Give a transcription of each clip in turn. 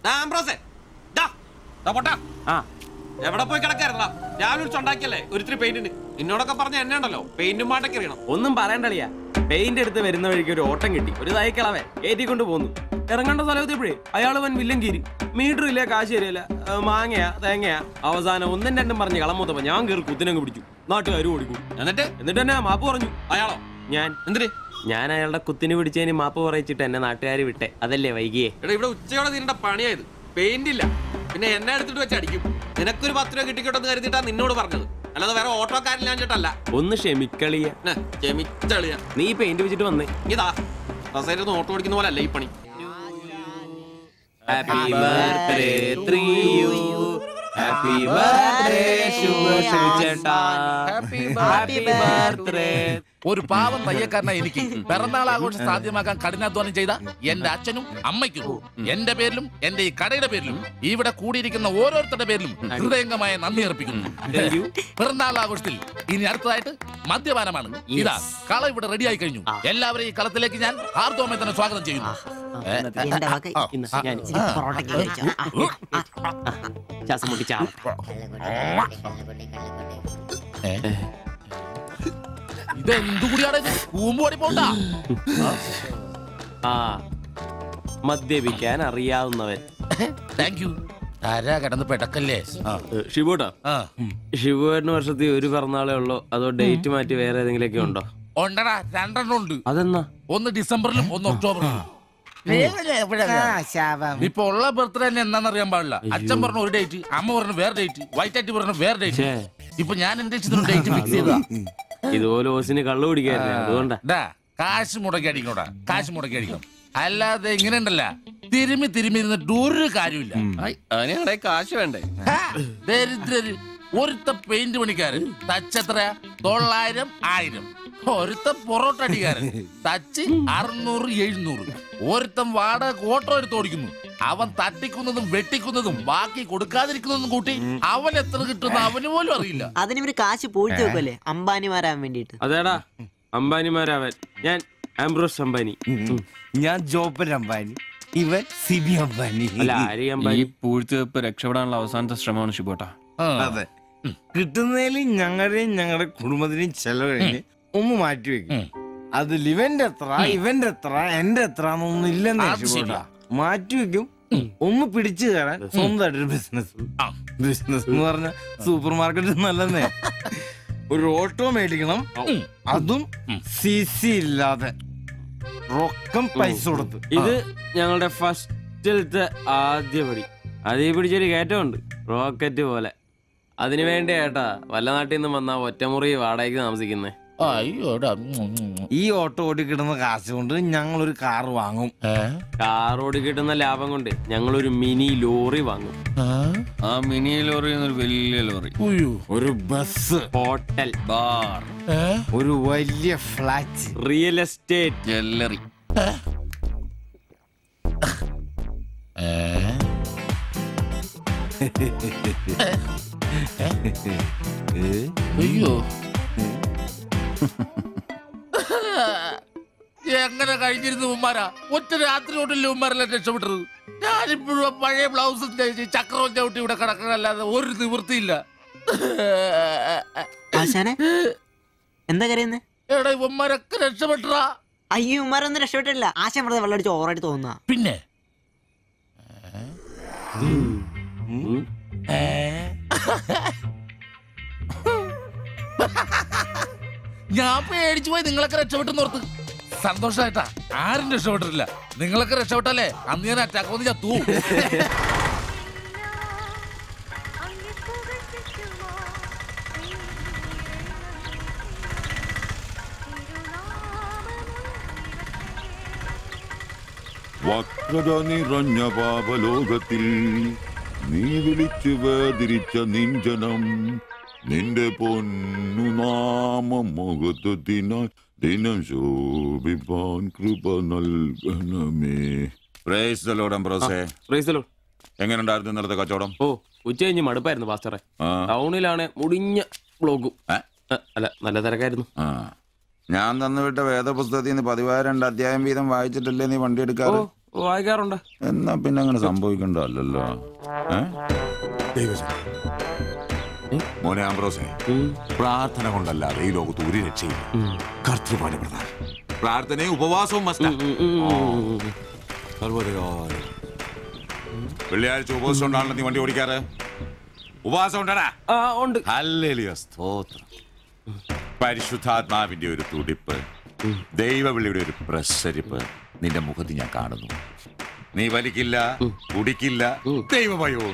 ആംബ്രോസേ ദാ, ദാ പൊട്ടാ ആ എവിടെ പോയി കിടക്കായിരുന്നാ രാവിലെ വിളിച്ചുണ്ടാക്കിയല്ലേ ഒരിത്തിരി പെയിന്റിന് എന്നോടൊക്കെ പറഞ്ഞ എന്നെ ഉണ്ടല്ലോ പെയിന്റും പാട്ടൊക്കെ അറിയണം ഒന്നും പറയണ്ടളിയാ പെയിന്റ് എടുത്ത് വരുന്ന വഴിക്ക് ഒരു ഓട്ടം കിട്ടി ഒരു തൈക്കളവൻ ഏറ്റിക്കൊണ്ട് പോന്നു ഇറങ്ങേണ്ട സ്ഥലത്തെപ്പോഴേ അയാൾ വൻ വില്ലൻ കീരി മീറ്റർ ഇല്ല കാശ് തരില്ല ആ, മാങ്ങയാ തേങ്ങയാ അവസാനം ഒന്നും രണ്ടും പറഞ്ഞ് കളമൂത്തപ്പോ ഞാൻ കയറി കുത്തിനങ്ങ് പിടിച്ചു നാട്ടുകാർ ഓടിക്കും എന്നിട്ട് എന്നിട്ട് എന്നെ മാപ്പ് പറഞ്ഞു അയാളോ ഞാൻ എന്തിന് ഞാൻ അയാളുടെ കുത്തിന് പിടിച്ചതിന് മാപ്പ് പറയിച്ചിട്ട് എന്നെ നാട്ടുകാർ വിട്ടെ അതല്ലേ വൈകിയേ എടാ ഇവിടെ ഉച്ചയോടെ തീരേണ്ട പണിയായത് പെയിന്റ് ഇല്ല പിന്നെ എന്നെ എടുത്തിട്ട് വെച്ച് അടിക്കും നിനക്കൊരു പത്ത് രൂപ കിട്ടിക്കോട്ടെന്ന് കരുതിയിട്ടാ നിന്നോട് പറഞ്ഞത് അല്ലാതെ വേറെ ഓട്ടോക്കാരില്ലാഞ്ഞിട്ടല്ല ഒന്ന് ക്ഷമിക്കളിയ ന്നെ, ക്ഷമിച്ചളിയ നീ പെയിന്റ് വെച്ചിട്ട് വന്നേ ഇതാ ബസ്സായിരുന്നു ഓട്ടോ ഓടിക്കുന്ന പോലെ അല്ല ഈ പണി happy birthday to you happy birthday ചേട്ടാ ഹാപ്പി ബർത്ത്ഡേ ഒരു പാവം തയ്യക്കാരന എനിക്ക് പിറന്നാൾ ആഘോഷം സാധ്യമാക്കാൻ കഠിനാധ്വാനം ചെയ്ത എന്റെ അച്ഛനും അമ്മയ്ക്കും എന്റെ പേരിലും എന്റെ ഈ കടയുടെ പേരിലും ഇവിടെ കൂടിയിരിക്കുന്ന ഓരോരുത്തരുടെ പേരിലും ഹൃദയംഗമായ നന്ദി അർപ്പിക്കുന്നു പിറന്നാൾ ആഘോഷത്തിൽ ഇനി അടുത്തതായിട്ട് മദ്യപാനമാണ് ഇതാ കള ഇവിടെ റെഡിയായി കഴിഞ്ഞു എല്ലാവരെയും ഈ കളത്തിലേക്ക് ഞാൻ ആർദ്വമായി തന്നെ സ്വാഗതം ചെയ്യുന്നു ഏ, എന്റെ വക ആ, ഇന്ന് ആ, ഞാൻ ആ, പൊറോട്ടയ്ക്ക് കഴിച്ചോ. ആ, ആ, ശ്വാസം മുട്ടി ചാവും ഏ? ഇത് എന്തുകൂടിയാണ് ഇത് കൂമ്പോടി പോണ്ട ആ മദ്യപിക്കാൻ അറിയാവുന്നവൻ താങ്ക് യു ആരാ കിടന്ന് പെടക്കല്ലേ ആ ഷിബുട്ടാ ആ ഷിബുവേട്ടന് വർഷത്തിൽ ഒരു പിറന്നാളേ ഉള്ളോ അതോ ഡേറ്റ് മാറ്റി വേറെ ഏതെങ്കിലുമൊക്കെ ഉണ്ടോ ഉണ്ടടാ രണ്ടെണ്ണം ഉണ്ട് അതെന്നാ ഒന്ന് ഡിസംബറിലും ഒന്ന് ഒക്ടോബറിലും ഇപ്പൊ ഉള്ള ബർത്ത്ഡേ തന്നെ എന്താണെന്ന് അറിയാൻ പാടില്ല അച്ഛൻ പറഞ്ഞ ഒരു ഡേറ്റ് അമ്മ പറഞ്ഞ വേറെ ഡേറ്റ് വൈറ്റ് ആയിട്ട് പറഞ്ഞ വേറെ ഡേറ്റ് ഛേ. ഇപ്പൊ ഞാൻ എന്റെ ഇഷ്ടത്തിന് ഡേറ്റ് ഫിക്സ് ചെയ്തതാ ഇതുപോലെ ഓസിന് കള്ളു കുടിക്കായിരുന്നു അതുകൊണ്ടാ ഡാ കാശ് മുടക്കി അടിക്കണോടാ കാശ് മുടക്കി അടിക്കണം അല്ലാതെ ഇങ്ങനെ ഉണ്ടല്ല തിരുമി തിരുമി ഇരുന്നിട്ട് ഒരു കാര്യമില്ല അതിനെ കാശ് വേണ്ടേ ഹാ, ദരിദ്രര് ഒരുത്ത പെയിന്റ് പണിക്കാരൻ തച്ച് എത്രയാ തൊള്ളായിരം ആയിരം ഒരുത്ത പൊറോട്ട അടിക്കാരൻ തച്ച് അറുന്നൂറ് എഴുന്നൂറ് ഒരുത്തൻ വാടക ഓട്ടോ എടുത്ത് ഓടിക്കുന്നു അവൻ തട്ടിക്കുന്നതും വെട്ടിക്കുന്നതും ബാക്കി കൊടുക്കാതിരിക്കുന്നതും കൂട്ടി അവൻ എത്ര കിട്ടുന്ന അവന് പോലും അറിയില്ല അതിന് ഇവര് കാശ് പൂഴ്ത്തി വെക്കുമല്ലേ അംബാനിമാരാൻ വേണ്ടിട്ട് അതേടാ അംബാനിമാരാവൻ ഞാൻ ആംബ്രോസ് അംബാനി ഉം. ഞാൻ ജോപ്പൻ അംബാനി ഇവൻ സിബി അംബാനി അല്ല ആര് ഈ അംബാനി പൂഴ്ത്തിവെപ്പ് രക്ഷപ്പെടാനുള്ള അവസാനത്തെ ശ്രമമാണ് ഷിബോട്ടാ ആ. അതെ കിട്ടുന്നതിൽ ഞങ്ങളുടെയും ഞങ്ങളുടെ കുടുംബത്തിന്റെയും ചെലവ് കഴിഞ്ഞ് ഒന്ന് മാറ്റി വെക്കും ഉം. അതിൽ ഇവന്റെ എത്ര ഇവന്റെ എത്ര എന്റെ എത്ര എന്നൊന്നും ഇല്ലെന്ന് അത് ശരിയാ. മാറ്റി വെക്കും ഒന്ന് പിടിച്ചു കയറാൻ സ്വന്തമായിട്ടൊരു ബിസിനസ് ആ. ബിസിനസ് എന്ന് പറഞ്ഞ സൂപ്പർ മാർക്കറ്റ് നല്ലതേ ഒരു ഓട്ടോ മേടിക്കണം ഉം. അതും സി സി ഇല്ലാതെ റൊക്കം പൈസ കൊടുത്ത് ഇത് ഞങ്ങളുടെ ഫസ്റ്റിലത്തെ ആദ്യ പടി അതീ പിടിച്ചൊരു കയറ്റമുണ്ട് റോക്കറ്റ് പോലെ അതിനു വേണ്ടി ഏട്ടാ വല്ല നാട്ടിൽ നിന്നും വന്നാ ഒറ്റമുറി വാടകയ്ക്ക് താമസിക്കുന്നേ അയ്യോടാ ഉം, ഉം. ഈ ഓട്ടോ ഓടിക്കിടുന്ന കാശ് കൊണ്ട് ഞങ്ങൾ ഒരു കാർ വാങ്ങും ഏ? കാർ ഓടി കിട്ടുന്ന ലാഭം കൊണ്ട് ഞങ്ങളൊരു മിനി ലോറി വാങ്ങും ആ? ആ മിനി ലോറി എന്നൊരു വലിയ ലോറി ഉയ്യോ. ഒരു ബസ് ഹോട്ടൽ ബാർ ഏ? ഒരു വലിയ ഫ്ലാറ്റ് റിയൽ എസ്റ്റേറ്റ് ജ്വല്ലറി ഏ? അയ്യോ എങ്ങനെ കഴിഞ്ഞിരുന്നു ഉമ്മാരാ ഒറ്റ രാത്രി കൊണ്ടല്ലേ ഉമ്മാരെല്ലാം രക്ഷപ്പെട്ടത് ഞാനിപ്പോഴും ആ പഴയ ബ്ലൗസും തയ്ച്ച് ചക്രവും ചവിട്ടി ഇവിടെ കിടക്കണല്ലാതെ ഒരു നിവൃത്തിയില്ല ആശാനെ എന്താ കരയുന്നേ എടാ ഇവന്മാരൊക്കെ രക്ഷപ്പെട്ടടാ അയ്യോ ഉമ്മാരൊന്നും രക്ഷപ്പെട്ടില്ല ആശാൻ വെറുതെ വെള്ളം അടിച്ച് ഓവറായിട്ട് തോന്നുക പിന്നെ ഏ? ഞാൻ പേടിച്ചു പോയി നിങ്ങളൊക്കെ രക്ഷപ്പെട്ടെന്ന് ഓർത്ത് സന്തോഷായിട്ടാ ആരും രക്ഷപ്പെട്ടിട്ടില്ല നിങ്ങളൊക്കെ രക്ഷപ്പെട്ടല്ലേ അന്ന് ഞാൻ അറ്റാക്ക് വന്ന് ചത്തു വക്രത നിറഞ്ഞ പാപലോകത്തിൽ നീ വിളിച്ചു വേദിരിച്ച നിഞ്ചനം നിന്റെ പൊന്നു നാമം മുഖത്തുതിനാൽ ദിനം ശോഭിപ്പാൻ കൃപ നൽകണമേ പ്രേസ് ദ ലോർഡ് അംബ്രോസേ പ്രൈസലോ എങ്ങനെയുണ്ടായിരുന്നു ഇന്നലത്തെ കച്ചവടം ഓ ഉച്ച കഴിഞ്ഞ് മടുപ്പായിരുന്നു പാസ്റ്ററെ ആ ടൗണിലാണ് മുടിഞ്ഞ ബ്ലോഗും ഏ? അല്ല നല്ല തിരക്കായിരുന്നു ആ ഞാൻ തന്നുവിട്ട വേദപുസ്തകത്തിൽ നിന്ന് പതിവായ രണ്ട് അധ്യായം വീതം വായിച്ചിട്ടല്ലേ നീ വണ്ടി ഓ എടുക്കാറ് വായിക്കാറുണ്ട് എന്നാ പിന്നെ അങ്ങനെ സംഭവിക്കണ്ടല്ലോ ഏ? മോനെ ആംബ്രോസേ പ്രാർത്ഥന കൊണ്ടല്ലാതെ ഈ ലോകത്ത് ഒരു രക്ഷയില്ല കർത്തൃപാട് പ്രധാനം പ്രാർത്ഥനയും ഉപവാസവും മസ്റ്റാ സർവ്വതകാലം. വെള്ളിയാഴ്ച ഉപവാസം ഉണ്ടാണല്ലോ നീ വണ്ടി ഓടിക്കാറ് ഉപവാസം ഉണ്ടാടാ ആ ഉണ്ട് ഹല്ലേലൂയ, സ്തോത്രം പരിശുദ്ധാത്മാവിന്റെ ഒരു തുടിപ്പ് ദൈവവിളിയുടെ ഒരു പ്രസരിപ്പ് നിന്റെ മുഖത്ത് ഞാൻ കാണുന്നു നീ വലിക്കില്ല കുടിക്കില്ല ദൈവഭയവും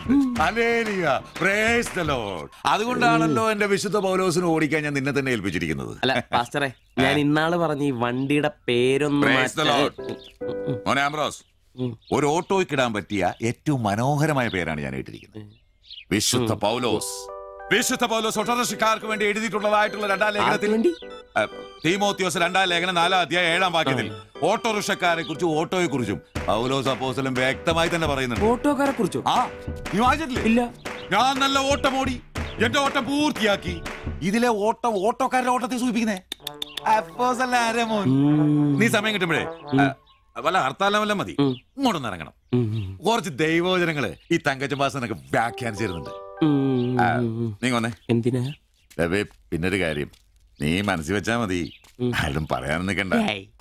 അതുകൊണ്ടാണല്ലോ എന്റെ വിശുദ്ധ പൗലോസിന് ഓടിക്കാൻ ഞാൻ നിന്നെ തന്നെ ഏൽപ്പിച്ചിരിക്കുന്നത് അല്ല പാസ്റ്ററെ ഞാൻ ഇന്നാള് പറഞ്ഞ ഈ വണ്ടിയുടെ പേരൊന്ന് Praise the Lord. മോനെ ആംബ്രോസ് ഒരു ഓട്ടോയ്ക്കിടാൻ പറ്റിയ ഏറ്റവും മനോഹരമായ പേരാണ് ഞാൻ ഇട്ടിരിക്കുന്നത് വിശുദ്ധ പൗലോസ് വിശുദ്ധ പൗലോസ് ഓട്ടോറിക്ഷക്കാർക്ക് വേണ്ടി എഴുതിയിട്ടുള്ളതായിട്ടുള്ള രണ്ടാം ലേഖനത്തിൽ വേണ്ടി? അഹ്, തീമോത്തിയോസ് രണ്ടാം ലേഖനം നാലാം അധ്യായം ഏഴാം വാക്യത്തിൽ ഓട്ടോറിക്ഷക്കാരെ കുറിച്ചും ഓട്ടോയെ കുറിച്ചും പൗലോസ് അപ്പോസ്തലൻ വ്യക്തമായി തന്നെ പറയുന്നുണ്ട് ഓട്ടോക്കാരെ കുറിച്ചോ ആ നീ വായിച്ചിട്ടില്ലേ ഇല്ല ഞാൻ നല്ല ഓട്ടം ഓടി എന്റെ ഓട്ടം പൂർത്തിയാക്കി ഇതിലെ ഓട്ടം ഓട്ടോക്കാരുടെ ഓട്ടത്തെ സൂചിപ്പിക്കുന്നേ അപ്പോസ്തലൻ ആരാ മോൻ? നീ സമയം കിട്ടുമ്പോഴേ ആ, വല്ല ഹർത്താലം വല്ല മതി ഇങ്ങോട്ടൊന്ന് ഇറങ്ങണം കുറച്ച് ദൈവവചനങ്ങള് ഈ തങ്കച്ചൻ ഭാസനൊക്കെ വ്യാഖ്യാനിച്ചിരുന്നുണ്ട് ആ, നീ വന്നേ എന്തിനാ രവേ പിന്നൊരു കാര്യം നീ മനസ്സിൽ വെച്ചാ മതി ആരും പറയാൻ നിൽക്കണ്ട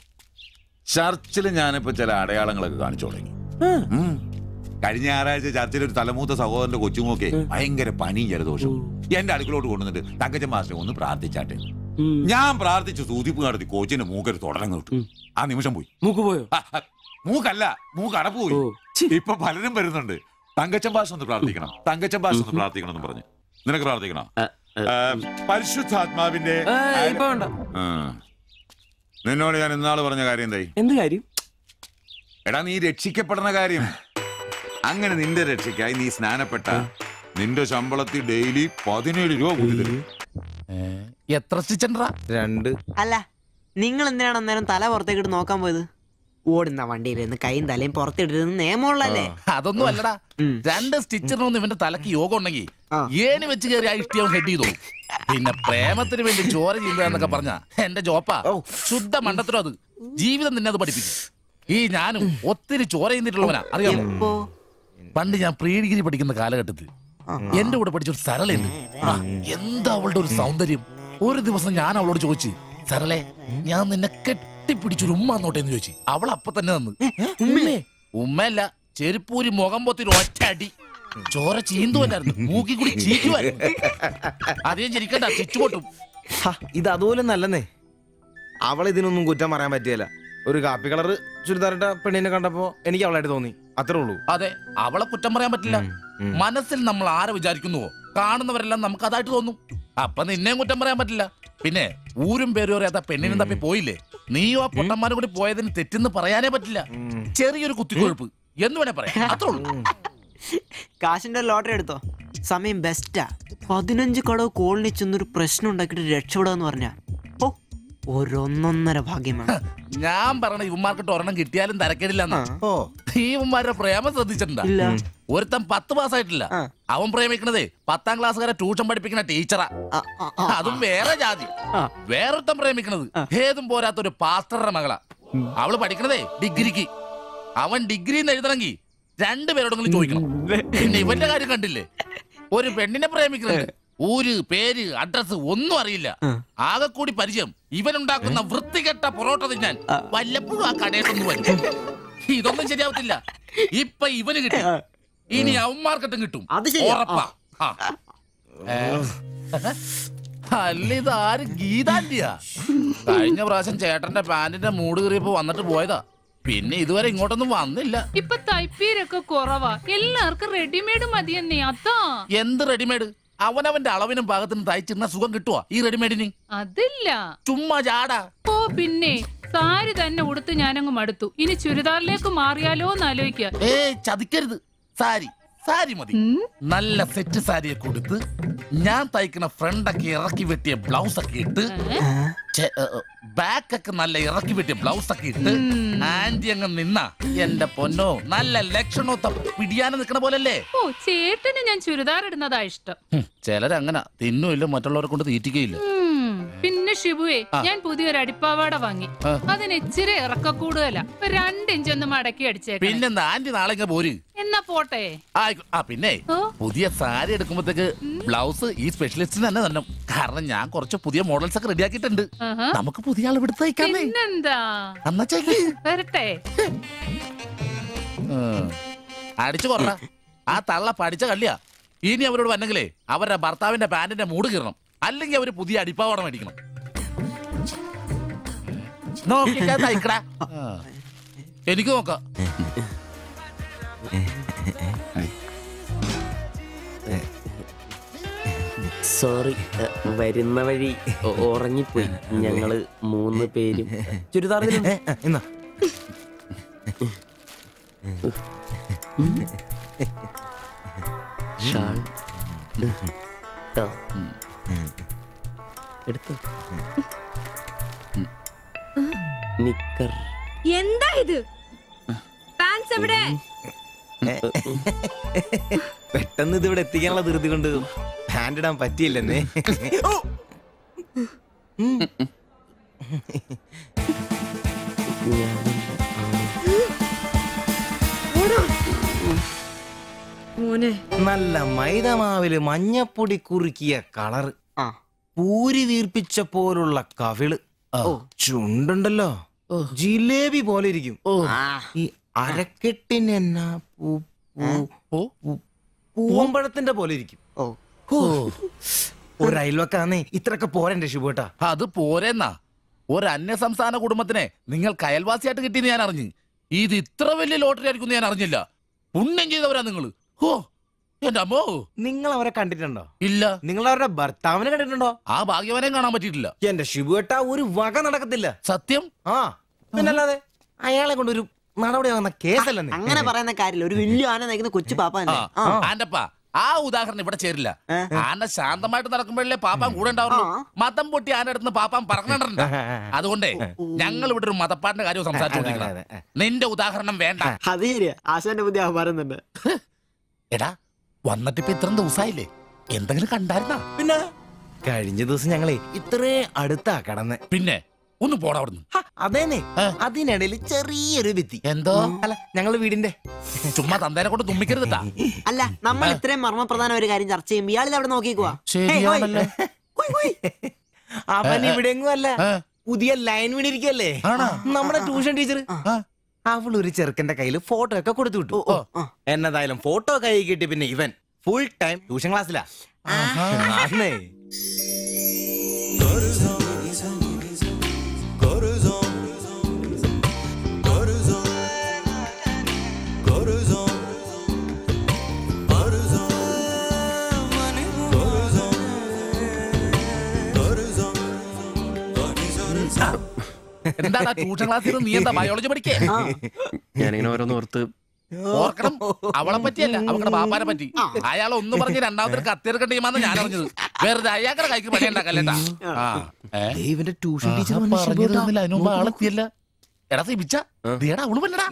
ചർച്ചിൽ ഞാനിപ്പോ ചില അടയാളങ്ങളൊക്കെ കാണിച്ചു തുടങ്ങി ഉം. കഴിഞ്ഞ ഞായറാഴ്ച ചർച്ചിൽ ഒരു തലമൂത്ത സഹോദരന്റെ കൊച്ചുമൊക്കെ ഭയങ്കര പനിയും ജലദോഷവും എന്റെ അടുക്കളോട്ട് കൊണ്ടുവന്നിട്ട് തങ്കച്ചൻ മാസ്റ്റർ ഒന്ന് പ്രാർത്ഥിച്ചാട്ടെ ഞാൻ പ്രാർത്ഥിച്ചു സൂചിപ്പ് നടത്തി കോച്ചിന്റെ മൂക്കൊരു തുടരം കിട്ടു ആ നിമിഷം പോയി മൂക്ക് പോയോ ആ, ആ, മൂക്കല്ല മൂക്ക് അടപ്പ് പോയി ഓ, ഛി. ഇപ്പൊ പലരും വരുന്നുണ്ട് തങ്കച്ചൻ ഭാഷ ഒന്ന് പ്രാർത്ഥിക്കണം തങ്കച്ചൻ ഭാഷ ഒന്ന് പ്രാർത്ഥിക്കണം എന്ന് പറഞ്ഞു നിനക്ക് പ്രാർത്ഥിക്കണം ആ, ആ. ആ, പരിശുദ്ധാത്മാവിന്റെ ആ, ഇപ്പൊ വേണ്ട ആ. നിന്നോട് ഞാൻ ഇന്നാള് പറഞ്ഞ കാര്യം എന്തായി എന്ത് കാര്യം എടാ നീ രക്ഷിക്കപ്പെടുന്ന കാര്യം അങ്ങനെ നിന്റെ രക്ഷയ്ക്കായി നീ സ്നാനപ്പെട്ട നിന്റെ ശമ്പളത്തിൽ ഡെയിലി പതിനേഴ് രൂപ കൂടി തരും എത്ര സ്റ്റിച്ചൻഡ്രാ രണ്ട് അല്ല നിങ്ങൾ എന്തിനാണ് അന്നേരം തല പുറത്തേക്കിട്ട് നോക്കാൻ പോയത് ഓടുന്ന വണ്ടിയിലിരുന്ന് കൈയും തലയും പുറത്തിട്ടിരുന്ന് നിയമമുള്ളല്ലേ അതൊന്നും അല്ലടാ ഉം. രണ്ട് സ്റ്റിച്ചറിനൊന്നും ഇവന്റെ തലക്ക് യോഗം ഉണ്ടെങ്കിൽ ആ. ഏണി വെച്ച് കയറി ആ ഇഷ്ടിയം ഹെഡ് ചെയ്തു പിന്നെ പ്രേമത്തിന് വേണ്ടി ചോര ചെയ്യുന്നതെന്നൊക്കെ പറഞ്ഞ എന്റെ ജോപ്പാ ശുദ്ധ മണ്ടത്തിലും അത് ജീവിതം നിന്നെ അത് പഠിപ്പിക്കും ഈ ഞാനും ഒത്തിരി ചോര ചെയ്യുന്നിട്ടുള്ളവനാ അറിയാമോ എപ്പോ പണ്ട് ഞാൻ പ്രീ ഡിഗ്രി പഠിക്കുന്ന കാലഘട്ടത്തിൽ എന്റെ കൂടെ പഠിച്ച ഒരു സരളയുണ്ട് ആ, എന്താ അവളുടെ ഒരു സൗന്ദര്യം ഒരു ദിവസം ഞാൻ അവളോട് ചോദിച്ചു സരളെ ഞാൻ നിന്നെ കെട്ടിപ്പിടിച്ചൊരു ഉമ്മ എന്നോട്ടെ എന്ന് ചോദിച്ചു അവൾ അപ്പൊ തന്നെ തന്നു ഉമ്മേ ഉമ്മയല്ല ചെരുപ്പൂരി മുഖം പൊത്തി ഒരു ഒറ്റ അടി ചോര ചീന്തുവല്ലായിരുന്നു മൂക്കി കൂടി ചീറ്റുമായിരുന്നു അധികം ചിരിക്കണ്ട ചിച്ചുപൊട്ടും ഹ, ഇത് അതുപോലെ നല്ലെന്നേ അവളെ ഇതിനൊന്നും കുറ്റം പറയാൻ പറ്റിയല്ല ഒരു കാപ്പി കളർ ചുരിദാറിട്ട പെണ്ണിനെ കണ്ടപ്പോ എനിക്ക് അവളായിട്ട് തോന്നി അത്രേ ഉള്ളൂ അതെ അവളെ കുറ്റം പറയാൻ പറ്റില്ല ഉം. മനസ്സിൽ നമ്മൾ ആരെ വിചാരിക്കുന്നുവോ കാണുന്നവരെല്ലാം നമുക്ക് അതായിട്ട് തോന്നും അപ്പൊ നിന്നെയും കുറ്റം പറയാൻ പറ്റില്ല പിന്നെ ഊരും പേരും അറിയാത്ത പെണ്ണിനും തപ്പി പോയില്ലേ നീയോ ആ പൊട്ടന്മാരും കൂടി പോയതിന് തെറ്റെന്ന് പറയാനേ പറ്റില്ല ചെറിയൊരു കുത്തിക്കൊഴുപ്പ് എന്ന് വേണേ പറയാം അത്രേ ഉള്ളൂ കാശിന്റെ ലോട്ടറി എടുത്തോ സമയം ബെസ്റ്റാ പതിനഞ്ച് കടവ് കോളിനി ചെന്നൊരു പ്രശ്നം ഉണ്ടാക്കിയിട്ട് രക്ഷപ്പെടാന്ന് പറഞ്ഞ ഓ ഒരൊന്നൊന്നര ഭാഗ്യമാണ് ഞാൻ പറഞ്ഞ ഇവന്മാർക്കിട്ട് ഒരെണ്ണം കിട്ടിയാലും തരക്കേടില്ലെന്ന് ഓ ഈ ഇവന്മാരുടെ പ്രേമം ശ്രദ്ധിച്ചിട്ടുണ്ടാ ഇല്ല ഒരുത്തൻ പത്ത് പാസ്സായിട്ടില്ല ആ. അവൻ പ്രേമിക്കണതേ പത്താം ക്ലാസ്സുകാരെ ട്യൂഷൻ പഠിപ്പിക്കുന്ന ടീച്ചറാ ആ, ആ, ആ. അതും വേറെ ജാതി ആ. വേറൊരുത്തൻ പ്രേമിക്കണത് ഏതും പോരാത്ത ഒരു പാസ്റ്ററുടെ മകളാ അവള് പഠിക്കണതേ ഡിഗ്രിക്ക് അവൻ ഡിഗ്രി എഴുതണമെങ്കിൽ രണ്ടുപേരോടെങ്കിലും ചോദിക്കണം പിന്നെ ഇവന്റെ കാര്യം കണ്ടില്ലേ ഒരു പെണ്ണിനെ പ്രേമിക്കുന്നുണ്ട് ഊര് പേര് അഡ്രസ് ഒന്നും അറിയില്ല ആകെ കൂടി പരിചയം ഇവനുണ്ടാക്കുന്ന വൃത്തികെട്ട പൊറോട്ട തിന്നാൻ വല്ലപ്പോഴും ആ കടയിട്ടൊന്നും വരും ഇതൊന്നും ശരിയാവത്തില്ല ഇപ്പൊ ഇവന് കിട്ടി ഇനി അവന്മാർക്കിട്ടും കിട്ടും അത് ശരിയാ. ഉറപ്പാ ആ. ഏ. അല്ല ഇത് ആര് ഗീതാന്റിയാ കഴിഞ്ഞ പ്രാവശ്യം ചേട്ടന്റെ പാന്റിന്റെ മൂട് കീറിയപ്പോ വന്നിട്ട് പോയതാ പിന്നെ ഇതുവരെ ഇങ്ങോട്ടൊന്നും വന്നില്ല ഇപ്പൊ തയ്പ്പീരൊക്കെ കുറവാ എല്ലാവർക്കും റെഡിമെയ്ഡ് മതിയെന്നേ അതാ എന്ത് റെഡിമെയ്ഡ് അവനവന്റെ അളവിനും പാകത്തിനും തയ്ച്ചിരുന്ന സുഖം കിട്ടുവാ ഈ റെഡിമെയ്ഡിന് അതില്ല ചുമ്മാ ജാടാ ഓ പിന്നെ സാരി തന്നെ ഉടുത്ത് ഞാനങ്ങ് മടുത്തു ഇനി ചുരിദാറിലേക്ക് മാറിയാലോ എന്ന് ആലോചിക്കുക ഏ ചതിക്കരുത് സാരി സാരി മതി നല്ല സെറ്റ് സാരിയെ കൊടുത്ത് ഞാൻ തയ്ക്കുന്ന ഫ്രണ്ടൊക്കെ ഇറക്കി വെട്ടിയ ബ്ലൗസ് ഒക്കെ ഇട്ട് ബാക്ക് ഒക്കെ നല്ല ഇറക്കി വെട്ടിയ ബ്ലൗസ് ഒക്കെ ഇട്ട് ആന്റി അങ്ങ് നിന്ന എന്റെ പൊന്നോ നല്ല ലക്ഷണമൊത്ത പിടിയാനെ നിക്കണ പോലല്ലേ ഓ ചേട്ടന് ഞാൻ ചുരിദാർ ഇടുന്നതാ ഇഷ്ടം ഹും, ചിലരങ്ങനെ തിന്നുമില്ല മറ്റുള്ളവരെ കൊണ്ട് തീറ്റിക്കയില്ല ഉം. പിന്നെ ഷിബുവേ ആ. ഞാൻ പുതിയൊരു അടിപ്പാവാട വാങ്ങി ആ. അതിന് ഇച്ചിരി ഇറക്ക കൂടുതലാ ഒരു രണ്ട് ഇഞ്ചൊന്ന് മടക്കി അടിച്ചേക്കണം പിന്നെന്താ ആന്റി നാളെ ഇങ്ങ് പോര് എന്നാ പോട്ടെ ആയിക്കോ- ആ പിന്നെ ഓ പുതിയ സാരി എടുക്കുമ്പോഴത്തേക്ക് ബ്ലൗസ് ഈ സ്പെഷ്യലിസ്റ്റിന് തന്നെ തന്നെ കാരണം ഞാൻ കുറച്ച് പുതിയ മോഡൽസ് ഒക്കെ റെഡിയാക്കിയിട്ടുണ്ട് ആഹാ. നമുക്ക് പുതിയ ആൾ എടുത്ത് തയ്ക്കാന്നേ പിന്നെന്താ അന്നച്ചേക്ക് വരട്ടെ അടിച്ചു കൊറ ആ തള്ള പഠിച്ച കള്ളിയാ ഇനി അവരോട് വന്നെങ്കിലേ അവരുടെ ഭർത്താവിന്റെ പാന്റിന്റെ മൂട് കീറണം അല്ലെങ്കിൽ അവര് പുതിയ അടിപ്പാവട മേടിക്കണം നോക്കിക്കാൻ തയ്ക്കടാ ആ. എനിക്ക് നോക്കാം സോറി വരുന്ന വഴി ഉ- ഉറങ്ങിപ്പോയി ഞങ്ങള് മൂന്ന് പേരും ചുരിദാർ ഇതിലുണ്ട്. ഏ, ഏ, എന്നാ ഷാൾ ട്ടോ. എടുത്തു നിക്കർ എന്താ ഇത് പാൻസ് എവിടെ പെട്ടെന്ന് ഇത് ഇവിടെ എത്തിക്കാനുള്ള ധൃതി കൊണ്ട് ഹാൻഡ് ഇടാൻ പറ്റിയില്ലെന്നേ ഓ! മോനെ നല്ല മൈദമാവില് മഞ്ഞപ്പൊടി കുറുക്കിയ കളറ് ആ പൂരി വീർപ്പിച്ച പോലുള്ള കവിള് ചുണ്ടുണ്ടല്ലോ ജിലേബി പോലെ ഇരിക്കും ഈ അരക്കെട്ടിന് എന്നാ പൂ- പൂ- ഓ പൂ- പൂവമ്പഴത്തിന്റെ പോലെ ഇരിക്കും ഓ ഹോ. ഒരു അയൽവക്കാന്നേ ഇത്രയൊക്കെ പോരണ്ടേ ശുഭേട്ടാ അത് പോരെന്നാ ഒരു അന്യ സംസ്ഥാന കുടുംബത്തിനെ നിങ്ങൾ അയൽവാസിയായിട്ട് കിട്ടിയെന്ന് ഞാൻ അറിഞ്ഞു ഇത് ഇത്ര വലിയ ലോട്ടറി ആയിരിക്കും ഞാൻ അറിഞ്ഞില്ല പുണ്യം ചെയ്തവരാ നിങ്ങൾ ഓ എന്റെ അമ്മോ നിങ്ങൾ അവരെ കണ്ടിട്ടുണ്ടോ ഇല്ല നിങ്ങൾ അവരുടെ ഭർത്താവിനെ കണ്ടിട്ടുണ്ടോ ആ ഭാഗ്യവനെയും കാണാൻ പറ്റിയിട്ടില്ല എന്റെ ശിബുവേട്ട ഒരു വക നടക്കത്തില്ല സത്യം ആ പിന്നല്ലാതെ അയാളെ കൊണ്ട് ഒരു നടപടി ആകുന്ന കേസല്ലെന്നേ അങ്ങനെ പറയുന്ന കാര്യമില്ല ഒരു വലിയ ആന നയിക്കുന്ന കൊച്ചു പാപ്പ ആ തന്നെ ആ ആന്റപ്പ ആ ഉദാഹരണം ഇവിടെ ചേരില്ല ഏ? ആന ശാന്തമായിട്ട് നടക്കുമ്പോഴല്ലേ പാപ്പാൻ കൂടെ ഉണ്ടാവുള്ളൂ ആ. മതം പൊട്ടി ആന അടുത്ത് പാപ്പാൻ പറഞ്ഞിട്ടുണ്ട് അതുകൊണ്ടേ ഞങ്ങൾ ഇവിടെ ഒരു മതപ്പാടിന്റെ കാര്യം അതെ, അതെ, സംസാരിച്ചുകൊണ്ടിരിക്കണം അതെ. നിന്റെ ഉദാഹരണം വേണ്ട അത് ശരിയാ ആശാന്റെ പുതിയ ആഹ്വാനം തന്നെ എടാ വന്നിട്ട് ഇപ്പൊ ഇത്രയും ദിവസമായില്ലേ എന്തെങ്കിലും കണ്ടായിരുന്നാ പിന്നെ കഴിഞ്ഞ ദിവസം ഞങ്ങളെ ഇത്രേ അടുത്താ കടന്ന് പിന്നെ ഒന്ന് പോടാ അവിടുന്ന് അതേനെ ഏ? അതിനിടയിൽ ചെറിയൊരു ഭിത്തി എന്തോ അല്ല ഞങ്ങള് വീടിന്റെ ചുമ്മാ തന്തേനെ കൊണ്ട് തുമ്മിക്കരുതട്ടാ അല്ല നമ്മൾ ഇത്രയും മർമ്മപ്രധാന ഒരു കാര്യം ചർച്ച ചെയ്യുമ്പോൾ ഇയാളിത് അവിടെ നോക്കിക്കുവാ ശരിയാണല്ലോ അവൻ ഇവിടെയെങ്ങും അല്ല ഏ? പുതിയ ലൈൻ വീണിരിക്കല്ലേ ആണോ? നമ്മുടെ ട്യൂഷൻ ടീച്ചർ ആ. അവൾ ഒരു ചെറുക്കന്റെ കയ്യിൽ ഫോട്ടോ ഒക്കെ കൊടുത്തു വിട്ടു എന്നതായാലും ഫോട്ടോ കൈ കിട്ടി പിന്നെ ഇവൻ ഫുൾ ടൈം ട്യൂഷൻ ക്ലാസ്സിലാ ആന്നേ എന്താടാ ട്യൂഷൻ ക്ലാസ്സിൽ നീ എന്താ ബയോളജി പഠിക്കേ ഞാനിങ്ങനെ ഓരോന്ന് ഓർത്ത് ഓർക്കണം അവളെ പറ്റിയല്ല അവളുടെ പാപ്പാനെ പറ്റി അയാൾ ഒന്ന് പറഞ്ഞ് രണ്ടാമത്തെ കത്തിയെടുക്കേണ്ട ടീമാന്ന് ഞാൻ അറിഞ്ഞത് വെറുതെ അയാളുടെ കൈക്ക് പണി ഉണ്ടാക്കല്ലേട്ടാ ആ ഏ? ദേ ഇവന്റെ ട്യൂഷൻ ആ, ടീച്ചർ പറഞ്ഞിരുന്നില്ല അതിന് മുമ്പ് ആളെത്തിയല്ല എടാ സിബിച്ച ദേടാ അവള് പല്ലടാ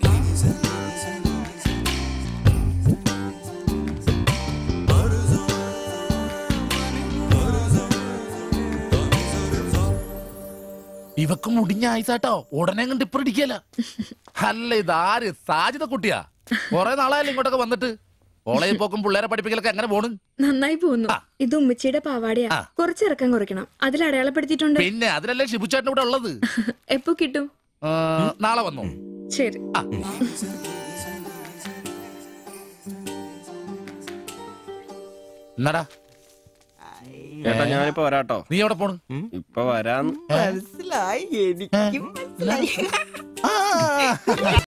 ഇവക്ക് മുടിഞ്ഞ ആയിസാട്ടോ ഉടനെ കണ്ട് ഇപ്പൊ ഇടിക്കല അല്ല ഇതാര് സാജിത കുട്ടിയാ കൊറേ നാളായാലും ഇങ്ങോട്ടൊക്കെ വന്നിട്ട് കോളേജിൽ പോക്കും പിള്ളേരെ പഠിപ്പിക്കലൊക്കെ എങ്ങനെ പോണ് നന്നായി പോകുന്നു ആ. ഇത് ഉമ്മച്ചിയുടെ പാവാടയാ ആ. കുറച്ച് ഇറക്കം കുറയ്ക്കണം അതിൽ അടയാളപ്പെടുത്തിയിട്ടുണ്ട് പിന്നെ അതിലല്ലേ ഷിബുച്ചേട്ടൻ ഇവിടെ ഉള്ളത് എപ്പോ കിട്ടും ആ, നാളെ വന്നു ശരി ആ. എന്നാടാ ചേട്ടാ ഞാനിപ്പോ വരാട്ടോ നീ എവിടെ പോണ് ഇപ്പൊ വരാന്ന് മനസ്സിലായി എനിക്കും മനസ്സിലായി ആ